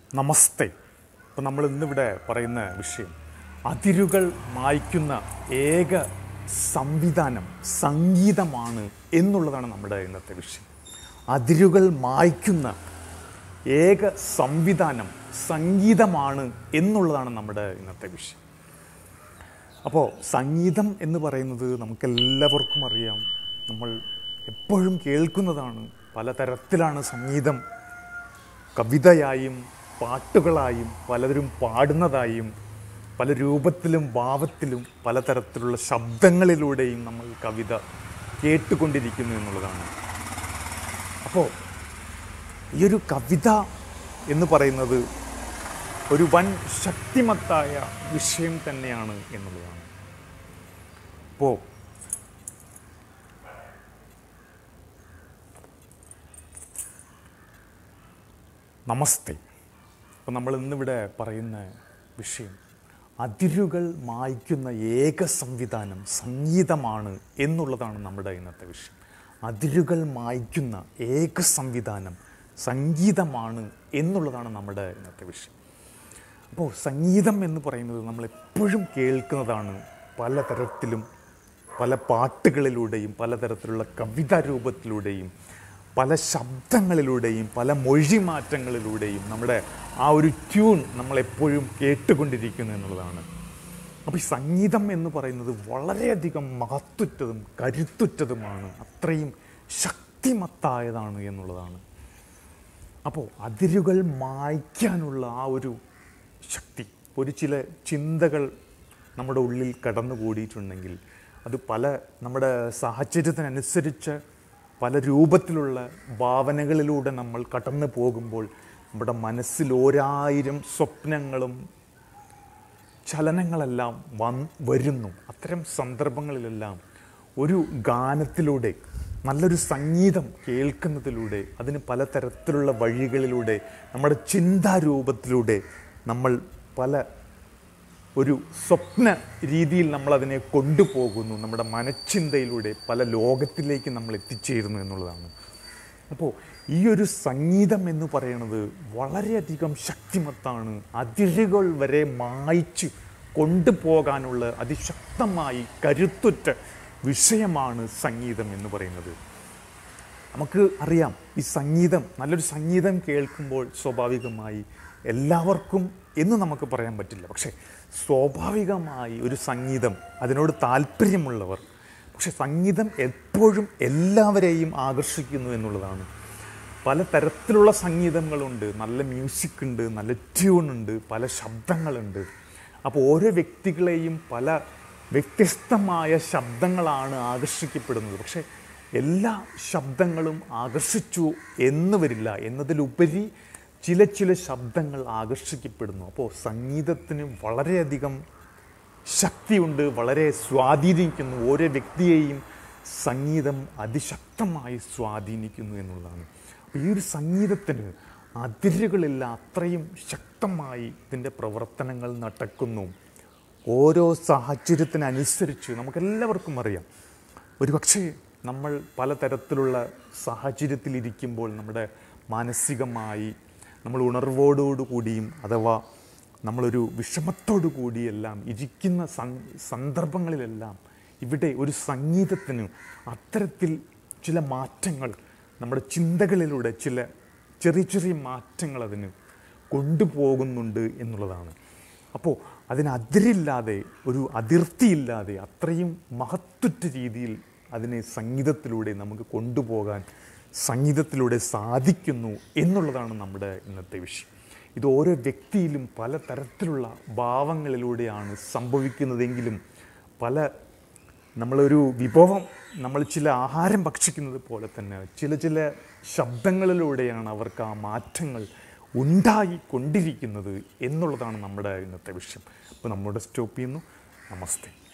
നമസ്തേ ഇപ്പം നമ്മൾ ഇന്നിവിടെ പറയുന്ന വിഷയം അതിരുകൾ മായ്ക്കുന്ന ഏക സംവിധാനം സംഗീതമാണ് എന്നുള്ളതാണ് നമ്മുടെ ഇന്നത്തെ വിഷയം അതിരുകൾ മായ്ക്കുന്ന ഏക സംവിധാനം സംഗീതമാണ് എന്നുള്ളതാണ് നമ്മുടെ ഇന്നത്തെ വിഷയം അപ്പോൾ സംഗീതം എന്ന് പറയുന്നത് നമുക്കെല്ലാവർക്കും അറിയാം നമ്മൾ എപ്പോഴും കേൾക്കുന്നതാണ് പലതരത്തിലാണ് സംഗീതം കവിതയായും പാട്ടുകളായും പലരും പാടുന്നതായും പല രൂപത്തിലും ഭാവത്തിലും പലതരത്തിലുള്ള ശബ്ദങ്ങളിലൂടെയും നമ്മൾ കവിത കേട്ടുകൊണ്ടിരിക്കുന്നു എന്നുള്ളതാണ് അപ്പോൾ ഈ ഒരു കവിത എന്ന് പറയുന്നത് ഒരു വൻ ശക്തിമത്തായ വിഷയം തന്നെയാണ് എന്നുള്ളതാണ് അപ്പോൾ നമസ്തേ അപ്പോൾ നമ്മൾ ഇന്നിവിടെ പറയുന്ന വിഷയം അതിരുകൾ മായ്ക്കുന്ന ഏക സംവിധാനം സംഗീതമാണ് എന്നുള്ളതാണ് നമ്മുടെ ഇന്നത്തെ വിഷയം അതിരുകൾ മായ്ക്കുന്ന ഏക സംവിധാനം സംഗീതമാണ് എന്നുള്ളതാണ് നമ്മുടെ ഇന്നത്തെ വിഷയം അപ്പോൾ സംഗീതം എന്ന് പറയുന്നത് നമ്മൾ എപ്പോഴും കേൾക്കുന്നതാണ് പലതരത്തിലും പല പാട്ടുകളിലൂടെയും പലതരത്തിലുള്ള കവിതാ രൂപത്തിലൂടെയും പല ശബ്ദങ്ങളിലൂടെയും പല മൊഴിമാറ്റങ്ങളിലൂടെയും നമ്മുടെ ആ ഒരു ട്യൂൺ നമ്മളെപ്പോഴും കേട്ടുകൊണ്ടിരിക്കുന്നു എന്നുള്ളതാണ് അപ്പോൾ ഈ സംഗീതം എന്ന് പറയുന്നത് വളരെയധികം മഹത്വറ്റതും കരുത്തുറ്റതുമാണ് അത്രയും ശക്തിമത്തായതാണ് എന്നുള്ളതാണ് അപ്പോൾ അതിരുകൾ മായ്ക്കാനുള്ള ആ ഒരു ശക്തി ഒരു ചില ചിന്തകൾ നമ്മുടെ ഉള്ളിൽ കടന്നുകൂടിയിട്ടുണ്ടെങ്കിൽ അത് പല നമ്മുടെ സാഹചര്യത്തിനനുസരിച്ച് പല രൂപത്തിലുള്ള ഭാവനകളിലൂടെ നമ്മൾ കടന്നു പോകുമ്പോൾ നമ്മുടെ മനസ്സിൽ ഓരായിരം സ്വപ്നങ്ങളും ചലനങ്ങളെല്ലാം വൻ വരുന്നു അത്തരം സന്ദർഭങ്ങളിലെല്ലാം ഒരു ഗാനത്തിലൂടെ നല്ലൊരു സംഗീതം കേൾക്കുന്നതിലൂടെ അതിന് പലതരത്തിലുള്ള വഴികളിലൂടെ നമ്മുടെ ചിന്താരൂപത്തിലൂടെ നമ്മൾ പല ഒരു സ്വപ്ന രീതിയിൽ നമ്മൾ അതിനെ കൊണ്ടുപോകുന്നു നമ്മുടെ മനച്ചിന്തയിലൂടെ പല ലോകത്തിലേക്ക് നമ്മൾ എത്തിച്ചേരുന്നു എന്നുള്ളതാണ് അപ്പോൾ ഈ ഒരു സംഗീതം എന്ന് പറയുന്നത് വളരെയധികം ശക്തിമത്താണ് അതിരുകൾ വരെ മായ്ച്ച് കൊണ്ടുപോകാനുള്ള അതിശക്തമായി കരുത്തുറ്റ വിഷയമാണ് സംഗീതം എന്ന് പറയുന്നത് നമുക്ക് അറിയാം ഈ സംഗീതം നല്ലൊരു സംഗീതം കേൾക്കുമ്പോൾ സ്വാഭാവികമായി എല്ലാവർക്കും എന്ന് നമുക്ക് പറയാൻ പറ്റില്ല പക്ഷേ സ്വാഭാവികമായി ഒരു സംഗീതം അതിനോട് താല്പര്യമുള്ളവർ പക്ഷെ സംഗീതം എപ്പോഴും എല്ലാവരെയും ആകർഷിക്കുന്നു എന്നുള്ളതാണ് പല തരത്തിലുള്ള സംഗീതങ്ങളുണ്ട് നല്ല മ്യൂസിക് ഉണ്ട് നല്ല ട്യൂൺ ഉണ്ട് പല ശബ്ദങ്ങളുണ്ട് അപ്പോൾ ഓരോ വ്യക്തികളെയും പല വ്യത്യസ്തമായ ശബ്ദങ്ങളാണ് ആകർഷിക്കപ്പെടുന്നത് പക്ഷേ എല്ലാ ശബ്ദങ്ങളും ആകർഷിച്ചു എന്ന് വരില്ല എന്നതിലുപരി ചില ചില ശബ്ദങ്ങൾ ആകർഷിക്കപ്പെടുന്നു അപ്പോൾ സംഗീതത്തിന് വളരെയധികം ശക്തിയുണ്ട് വളരെ സ്വാധീനിക്കുന്നു ഓരോ വ്യക്തിയെയും സംഗീതം അതിശക്തമായി സ്വാധീനിക്കുന്നു എന്നുള്ളതാണ് അപ്പോൾ ഈ ഒരു സംഗീതത്തിന് അതിരുകളില്ല അത്രയും ശക്തമായി ഇതിൻ്റെ പ്രവർത്തനങ്ങൾ നടക്കുന്നു ഓരോ സാഹചര്യത്തിനനുസരിച്ച് നമുക്കെല്ലാവർക്കും അറിയാം ഒരുപക്ഷെ നമ്മൾ പലതരത്തിലുള്ള സാഹചര്യത്തിലിരിക്കുമ്പോൾ നമ്മുടെ മാനസികമായി നമ്മൾ ഉണർവോടോടു കൂടിയും അഥവാ നമ്മളൊരു വിഷമത്തോടു കൂടിയെല്ലാം ഇരിക്കുന്ന സന്ദർഭങ്ങളിലെല്ലാം ഇവിടെ ഒരു സംഗീതത്തിന് അത്തരത്തിൽ ചില മാറ്റങ്ങൾ നമ്മുടെ ചിന്തകളിലൂടെ ചില ചെറിയ ചെറിയ മാറ്റങ്ങൾ അതിന് കൊണ്ടുപോകുന്നുണ്ട് എന്നുള്ളതാണ് അപ്പോൾ അതിന് അതിരില്ലാതെ ഒരു അതിർത്തിയില്ലാതെ അത്രയും മഹത്വറ്റ രീതിയിൽ അതിനെ സംഗീതത്തിലൂടെ നമുക്ക് കൊണ്ടുപോകാൻ സംഗീതത്തിലൂടെ സാധിക്കുന്നു എന്നുള്ളതാണ് നമ്മുടെ ഇന്നത്തെ വിഷയം ഇത് ഓരോ വ്യക്തിയിലും പല തരത്തിലുള്ള ഭാവങ്ങളിലൂടെയാണ് സംഭവിക്കുന്നതെങ്കിലും പല നമ്മളൊരു വിഭവം നമ്മൾ ചില ആഹാരം ഭക്ഷിക്കുന്നത് പോലെ തന്നെ ചില ചില ശബ്ദങ്ങളിലൂടെയാണ് അവർക്ക് ആ മാറ്റങ്ങൾ ഉണ്ടായിക്കൊണ്ടിരിക്കുന്നത് എന്നുള്ളതാണ് നമ്മുടെ ഇന്നത്തെ വിഷയം അപ്പോൾ നമ്മളുടെ സ്റ്റോപ്പ് ചെയ്യുന്നു നമസ്തേ